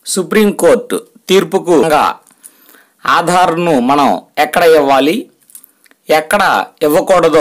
supreme court తీర్పుకు గా ఆధార్ను మనం ఎక్కడ ఇవ్వాలి ఎక్కడ ఇవ్వకూడదో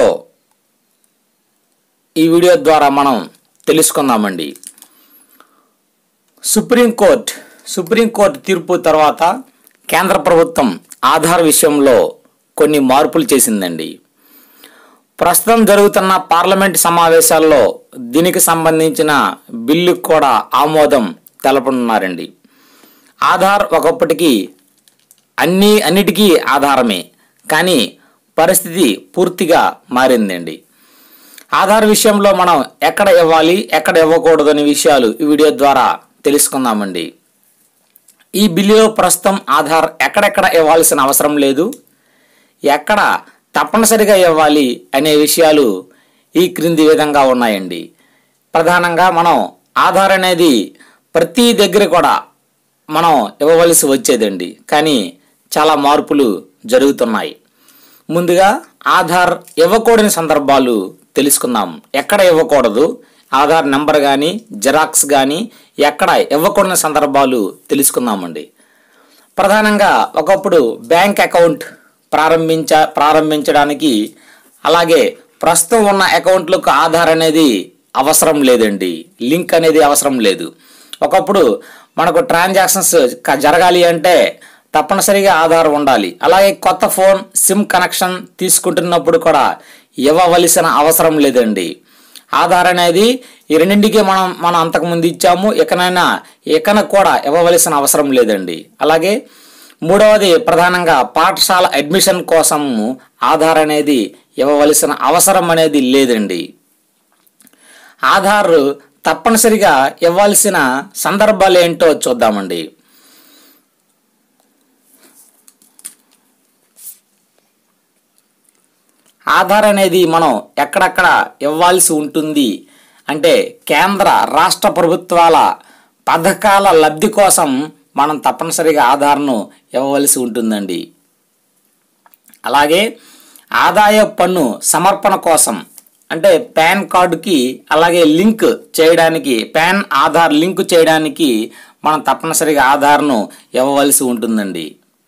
ఈ వీడియో ద్వారా మనం తెలుసుకుందామండి సుప్రీంకోర్టు సుప్రీంకోర్టు తీర్పు తర్వాత కేంద్ర ప్రభుత్వం ఆధార్ విషయంలో కొన్ని మార్పులు చేసిందండి ప్రస్తుతం జరుగుతున్న పార్లమెంట్ సమావేశాల్లో దీనికి సంబంధించిన బిల్లు కూడా ఆమోదం తెలపనున్నారండి ఆధార్ ఒకప్పటికి అన్ని అన్నిటికీ ఆధారమే కానీ పరిస్థితి పూర్తిగా మారిందండి ఆధార్ విషయంలో మనం ఎక్కడ ఇవ్వాలి ఎక్కడ ఇవ్వకూడదు అనే విషయాలు ఈ వీడియో ద్వారా తెలుసుకుందామండి ఈ బిల్లులో ప్రస్తుతం ఆధార్ ఎక్కడెక్కడ ఇవ్వాల్సిన అవసరం లేదు ఎక్కడ తప్పనిసరిగా ఇవ్వాలి అనే విషయాలు ఈ క్రింది విధంగా ఉన్నాయండి ప్రధానంగా మనం ఆధార్ అనేది ప్రతి దగ్గర కూడా మనం ఇవ్వవలసి వచ్చేదండి కానీ చాలా మార్పులు జరుగుతున్నాయి ముందుగా ఆధార్ ఇవ్వకూడని సందర్భాలు తెలుసుకుందాం ఎక్కడ ఇవ్వకూడదు ఆధార్ నెంబర్ కానీ జెరాక్స్ కానీ ఎక్కడ ఇవ్వకూడని సందర్భాలు తెలుసుకుందామండి ప్రధానంగా ఒకప్పుడు బ్యాంక్ అకౌంట్ ప్రారంభించ ప్రారంభించడానికి అలాగే ప్రస్తుతం ఉన్న అకౌంట్లకు ఆధార్ అనేది అవసరం లేదండి లింక్ అనేది అవసరం లేదు ఒకప్పుడు మనకు ట్రాన్సాక్షన్స్ క- జరగాలి అంటే తప్పనిసరిగా ఆధార్ ఉండాలి అలాగే కొత్త ఫోన్ సిమ్ కనెక్షన్ తీసుకుంటున్నప్పుడు కూడా ఇవ్వవలసిన అవసరం లేదండి ఆధార్ అనేది ఈ రెండింటికి మనం మనం అంతకుముందు ఇచ్చాము ఇకనైనా ఇకన కూడా ఇవ్వవలసిన అవసరం లేదండి అలాగే మూడవది ప్రధానంగా పాఠశాల అడ్మిషన్ కోసం ఆధార్ అనేది ఇవ్వవలసిన అవసరం అనేది లేదండి ఆధార్ తప్పనిసరిగా ఇవ్వాల్సిన సందర్భాలు ఏంటో చూద్దామండి ఆధార్ అనేది మనం ఎక్కడెక్కడ ఇవ్వాల్సి ఉంటుంది అంటే కేంద్ర రాష్ట్ర ప్రభుత్వాల పథకాల లబ్ధి కోసం మనం తప్పనిసరిగా ఆధార్ను ఇవ్వవలసి ఉంటుందండి అలాగే ఆదాయ పన్ను సమర్పణ కోసం అంటే పాన్ కార్డుకి అలాగే లింక్ చేయడానికి పాన్ ఆధార్ లింక్ చేయడానికి మనం తప్పనిసరిగా ఆధార్ను ఇవ్వవలసి ఉంటుందండి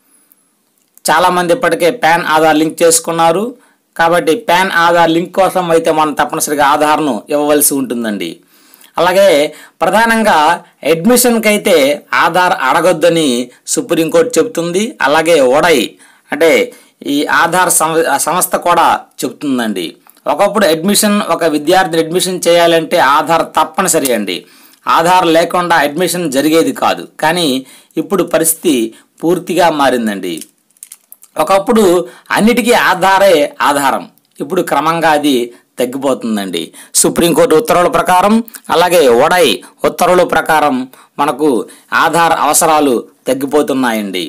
చాలామంది ఇప్పటికే పాన్ ఆధార్ లింక్ చేసుకున్నారు కాబట్టి పాన్ ఆధార్ లింక్ కోసం అయితే మనం తప్పనిసరిగా ఆధార్ను ఇవ్వవలసి ఉంటుందండి అలాగే ప్రధానంగా అడ్మిషన్కి అయితే ఆధార్ అడగొద్దని సుప్రీంకోర్టు చెబుతుంది అలాగే ఓడై అంటే ఈ ఆధార్ సంస్థ సంస్థ కూడా చెబుతుందండి ఒకప్పుడు అడ్మిషన్ ఒక విద్యార్థిని అడ్మిషన్ చేయాలంటే ఆధార్ తప్పనిసరి అండి ఆధార్ లేకుండా అడ్మిషన్ జరిగేది కాదు కానీ ఇప్పుడు పరిస్థితి పూర్తిగా మారిందండి ఒకప్పుడు అన్నిటికీ ఆధారే ఆధారం ఇప్పుడు క్రమంగా అది తగ్గిపోతుందండి సుప్రీంకోర్టు ఉత్తర్వుల ప్రకారం అలాగే ఓడై ఉత్తర్వుల ప్రకారం మనకు ఆధార్ అవసరాలు తగ్గిపోతున్నాయండి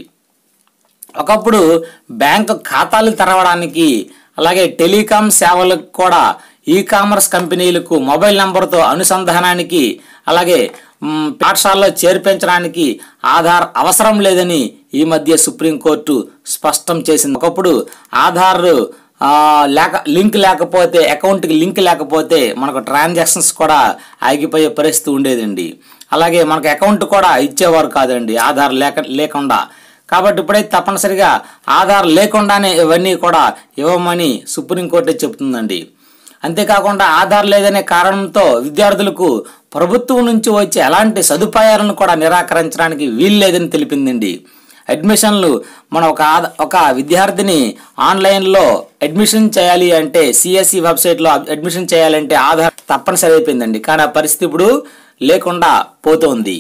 ఒకప్పుడు బ్యాంకు ఖాతాలు తెరవడానికి అలాగే టెలికాం సేవలకు కూడా ఈ కామర్స్ కంపెనీలకు మొబైల్ నంబర్తో అనుసంధానానికి అలాగే మ్, పాఠశాలలో చేర్పించడానికి ఆధార్ అవసరం లేదని ఈ మధ్య సుప్రీంకోర్టు స్పష్టం చేసింది ఒకప్పుడు ఆధార్ ఆ, లేక లింక్ లేకపోతే అకౌంట్కి లింక్ లేకపోతే మనకు ట్రాన్సాక్షన్స్ కూడా ఆగిపోయే పరిస్థితి ఉండేదండి అలాగే మనకు అకౌంట్ కూడా ఇచ్చేవారు కాదండి ఆధార్ లేక లేకుండా కాబట్టి ఇప్పుడైతే తప్పనిసరిగా ఆధార్ లేకుండానే ఇవన్నీ కూడా ఇవ్వమని సుప్రీంకోర్టు చెప్తుందండి అంతేకాకుండా ఆధార్ లేదనే కారణంతో విద్యార్థులకు ప్రభుత్వం నుంచి వచ్చే ఎలాంటి సదుపాయాలను కూడా నిరాకరించడానికి వీల్లేదని తెలిపిందండి అడ్మిషన్లు మనం ఒక ఆధ- ఒక విద్యార్థిని ఆన్లైన్లో అడ్మిషన్ చేయాలి అంటే సిఎస్సి వెబ్సైట్లో అడ్మిషన్ చేయాలంటే ఆధార్ తప్పనిసరి అయిపోయిందండి కానీ ఆ పరిస్థితి ఇప్పుడు లేకుండా పోతోంది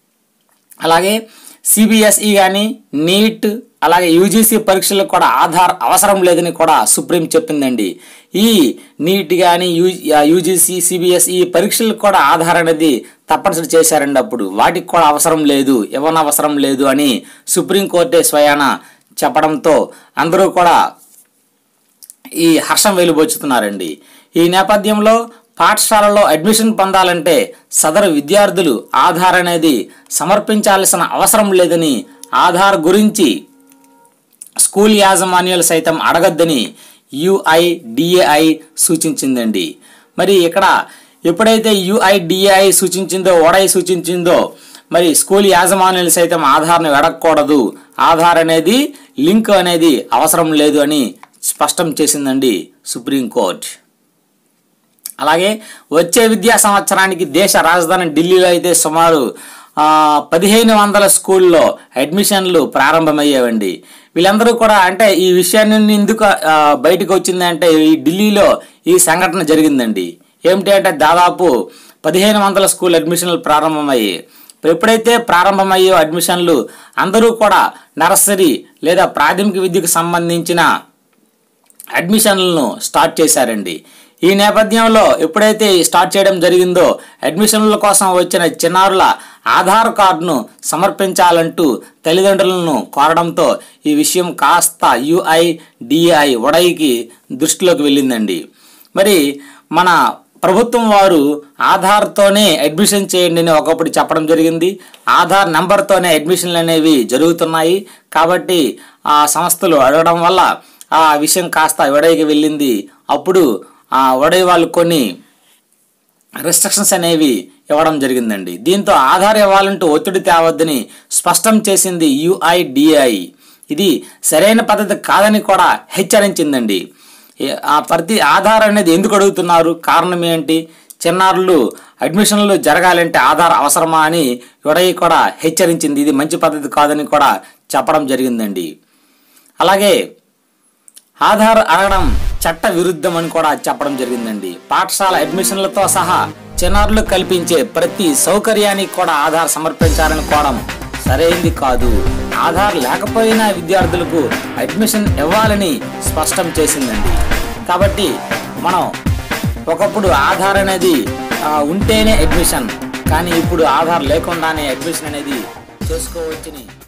అలాగే సిబిఎస్ఈ కానీ నీట్ అలాగే యూజీసీ పరీక్షలకు కూడా ఆధార్ అవసరం లేదని కూడా సుప్రీం చెప్పిందండి ఈ నీట్ కానీ యూ యూజీసీ సిబిఎస్ఈ పరీక్షలకు కూడా ఆధార్ అనేది తప్పనిసరి చేశారండి అప్పుడు వాటికి కూడా అవసరం లేదు ఇవ్వని అవసరం లేదు అని సుప్రీంకోర్టే స్వయాన చెప్పడంతో అందరూ కూడా ఈ హర్షం వెలుబోచుతున్నారండి ఈ నేపథ్యంలో పాఠశాలలో అడ్మిషన్ పొందాలంటే సదరు విద్యార్థులు ఆధార్ అనేది సమర్పించాల్సిన అవసరం లేదని ఆధార్ గురించి స్కూల్ యాజమాన్యాలు సైతం అడగద్దని యుఐడిఏఐ సూచించిందండి మరి ఇక్కడ ఎప్పుడైతే యుఐడిఏఐ సూచించిందో ఓడై సూచించిందో మరి స్కూల్ యాజమాన్యులు సైతం ఆధార్ను వెడకూడదు ఆధార్ అనేది లింక్ అనేది అవసరం లేదు అని స్పష్టం చేసిందండి సుప్రీంకోర్టు అలాగే వచ్చే విద్యా సంవత్సరానికి దేశ రాజధాని ఢిల్లీలో అయితే సుమారు ఆ, పదిహేను వందల స్కూల్లో అడ్మిషన్లు ప్రారంభమయ్యేవండి వీళ్ళందరూ కూడా అంటే ఈ విషయాన్ని ఎందుకు ఆ, బయటకు వచ్చింది అంటే ఈ ఢిల్లీలో ఈ సంఘటన జరిగిందండి ఏమిటి అంటే దాదాపు పదిహేను వందల స్కూల్ అడ్మిషన్లు ప్రారంభమయ్యాయి ఎప్పుడైతే ప్రారంభమయ్యో అడ్మిషన్లు అందరూ కూడా నర్సరీ లేదా ప్రాథమిక విద్యకు సంబంధించిన అడ్మిషన్లను స్టార్ట్ చేశారండి ఈ నేపథ్యంలో ఎప్పుడైతే స్టార్ట్ చేయడం జరిగిందో అడ్మిషన్ల కోసం వచ్చిన చిన్నారుల ఆధార్ కార్డును సమర్పించాలంటూ తల్లిదండ్రులను కోరడంతో ఈ విషయం కాస్త యుఐ డిఐ ఉడైకి దృష్టిలోకి వెళ్ళిందండి మరి మన ప్రభుత్వం వారు ఆధార్తోనే అడ్మిషన్ చేయండి అని ఒకప్పుడు చెప్పడం జరిగింది ఆధార్ నెంబర్తోనే అడ్మిషన్లు అనేవి జరుగుతున్నాయి కాబట్టి ఆ సంస్థలు అడగడం వల్ల ఆ విషయం కాస్త విడైకి వెళ్ళింది అప్పుడు ఆ వడై వాళ్ళు కొన్ని రిస్ట్రిక్షన్స్ అనేవి ఇవ్వడం జరిగిందండి దీంతో ఆధార్ ఇవ్వాలంటూ ఒత్తిడి తేవద్దని స్పష్టం చేసింది యుఐడిఐ ఇది సరైన పద్ధతి కాదని కూడా హెచ్చరించిందండి ఏ- ఆ ప్రతి ఆధార్ అనేది ఎందుకు అడుగుతున్నారు కారణం ఏంటి చిన్నారులు అడ్మిషన్లు జరగాలంటే ఆధార్ అవసరమా అని యుడై కూడా హెచ్చరించింది ఇది మంచి పద్ధతి కాదని కూడా చెప్పడం జరిగిందండి అలాగే ఆధార్ అడగడం చట్ట విరుద్ధం అని కూడా చెప్పడం జరిగిందండి పాఠశాల అడ్మిషన్లతో సహా చిన్నారులు కల్పించే ప్రతి సౌకర్యానికి కూడా ఆధార్ సమర్పించాలని కోవడం సరైంది కాదు ఆధార్ లేకపోయినా విద్యార్థులకు అడ్మిషన్ ఇవ్వాలని స్పష్టం చేసిందండి కాబట్టి మనం ఒకప్పుడు ఆధార్ అనేది ఆ, ఉంటేనే అడ్మిషన్ కానీ ఇప్పుడు ఆధార్ లేకుండానే అడ్మిషన్ అనేది చేసుకోవచ్చని